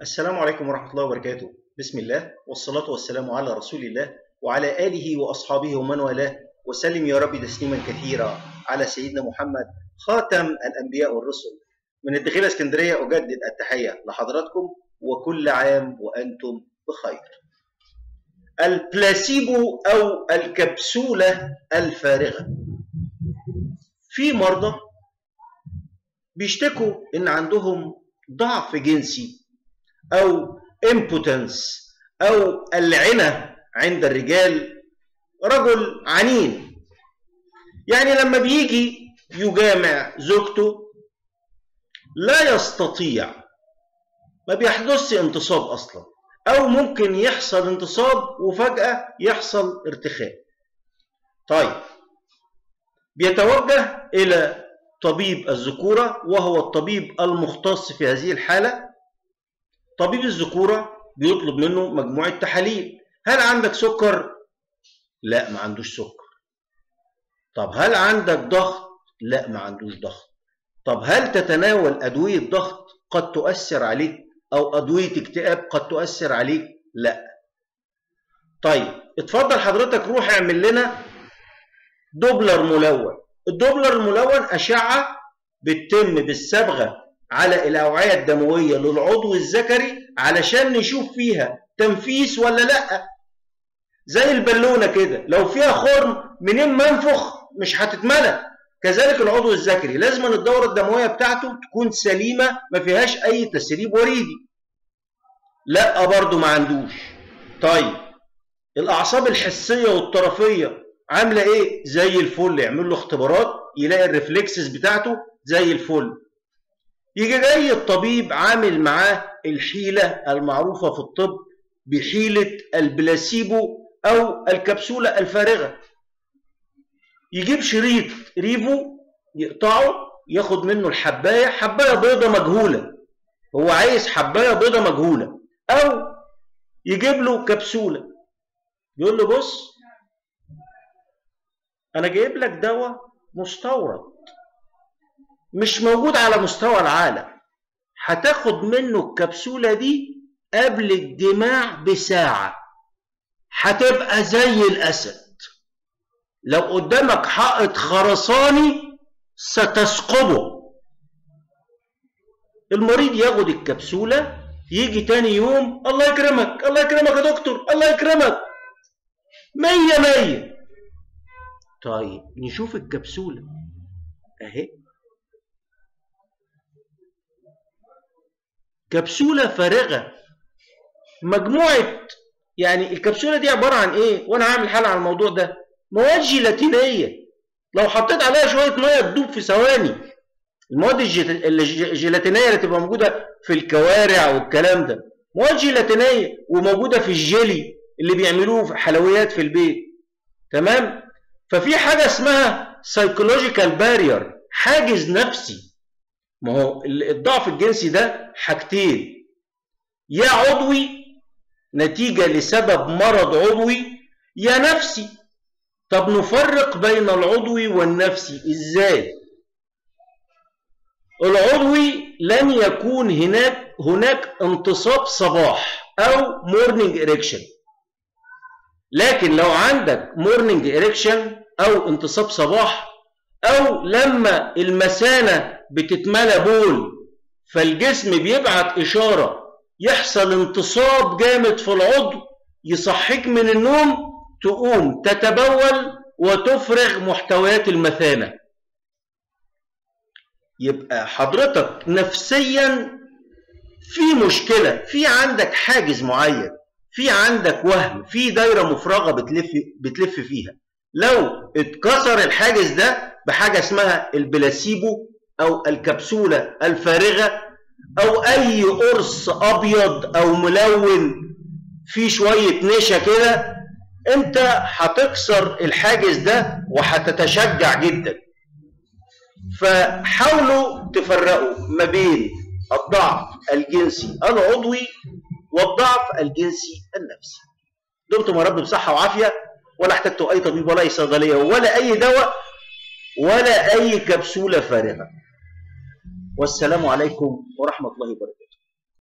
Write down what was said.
السلام عليكم ورحمة الله وبركاته بسم الله والصلاة والسلام على رسول الله وعلى آله وأصحابه ومن والاه وسلم يا رب تسليما كثيرا على سيدنا محمد خاتم الأنبياء والرسل من الدخيلة اسكندرية أجدد التحية لحضراتكم وكل عام وأنتم بخير البلاسيبو أو الكبسولة الفارغة في مرضى بيشتكوا إن عندهم ضعف جنسي أو impotence أو العنة عند الرجال رجل عنين يعني لما بيجي يجامع زوجته لا يستطيع ما بيحدثش انتصاب أصلا أو ممكن يحصل انتصاب وفجأة يحصل ارتخاء طيب بيتوجه إلى طبيب الذكورة وهو الطبيب المختص في هذه الحالة طبيب الذكورة بيطلب منه مجموعة تحاليل هل عندك سكر؟ لا ما عندوش سكر طب هل عندك ضغط؟ لا ما عندوش ضغط طب هل تتناول أدوية ضغط قد تؤثر عليك أو أدوية اكتئاب قد تؤثر عليك؟ لا طيب اتفضل حضرتك روح اعمل لنا دوبلر ملون الدوبلر الملون أشعة بتتم بالصبغة على الأوعية الدموية للعضو الذكري علشان نشوف فيها تنفيس ولا لأ زي البالونة كده لو فيها خرم منين ما انفخ مش هتتملى كذلك العضو الذكري لازم الدورة الدموية بتاعته تكون سليمة ما فيهاش أي تسريب وريدي لا برضه ما عندوش طيب الأعصاب الحسية والطرفية عاملة إيه زي الفل يعمل له اختبارات يلاقي الريفلكسز بتاعته زي الفل يجي جاي الطبيب عامل معاه الحيلة المعروفة في الطب بحيلة البلاسيبو أو الكبسولة الفارغة يجيب شريط ريفو يقطعه ياخد منه الحباية حباية بيضة مجهولة هو عايز حباية بيضة مجهولة أو يجيب له كبسولة يقول له بص أنا جايب لك دواء مستورد مش موجود على مستوى العالم هتاخد منه الكبسولة دي قبل الجماع بساعة هتبقى زي الأسد لو قدامك حائط خرساني ستسقطه المريض ياخد الكبسولة يجي تاني يوم الله يكرمك الله يكرمك يا دكتور الله يكرمك مية مية طيب نشوف الكبسولة اهي كبسولة فارغة مجموعة يعني الكبسولة دي عبارة عن ايه وانا هعمل حلقة على الموضوع ده مواد جيلاتينية لو حطيت عليها شوية مية تدوب في ثواني المواد الجيلاتينية اللي تبقى موجودة في الكوارع والكلام ده مواد جيلاتينية وموجودة في الجيلي اللي بيعملوه في حلويات في البيت تمام ففي حاجة اسمها سايكولوجيكال بارير حاجز نفسي ما هو الضعف الجنسي ده حاجتين يا عضوي نتيجة لسبب مرض عضوي يا نفسي طب نفرق بين العضوي والنفسي ازاي العضوي لن يكون هناك هناك انتصاب صباح او مورنينج اريكشن لكن لو عندك مورنينج اريكشن او انتصاب صباح او لما المثانه بتتملى بول فالجسم بيبعت اشاره يحصل انتصاب جامد في العضو يصحيك من النوم تقوم تتبول وتفرغ محتويات المثانه يبقى حضرتك نفسيا في مشكله في عندك حاجز معين في عندك وهم في دايره مفرغه بتلف بتلف فيها لو اتكسر الحاجز ده بحاجه اسمها البلاسيبو او الكبسوله الفارغه او اي قرص ابيض او ملون فيه شويه نشا كده انت هتكسر الحاجز ده وهتتشجع جدا فحاولوا تفرقوا ما بين الضعف الجنسي العضوي والضعف الجنسي النفسي دمتم يا رب بصحه وعافيه ولا احتجتوا اي طبيب ولا اي صيدليه ولا اي دواء ولا اي كبسوله فارغه والسلام عليكم ورحمه الله وبركاته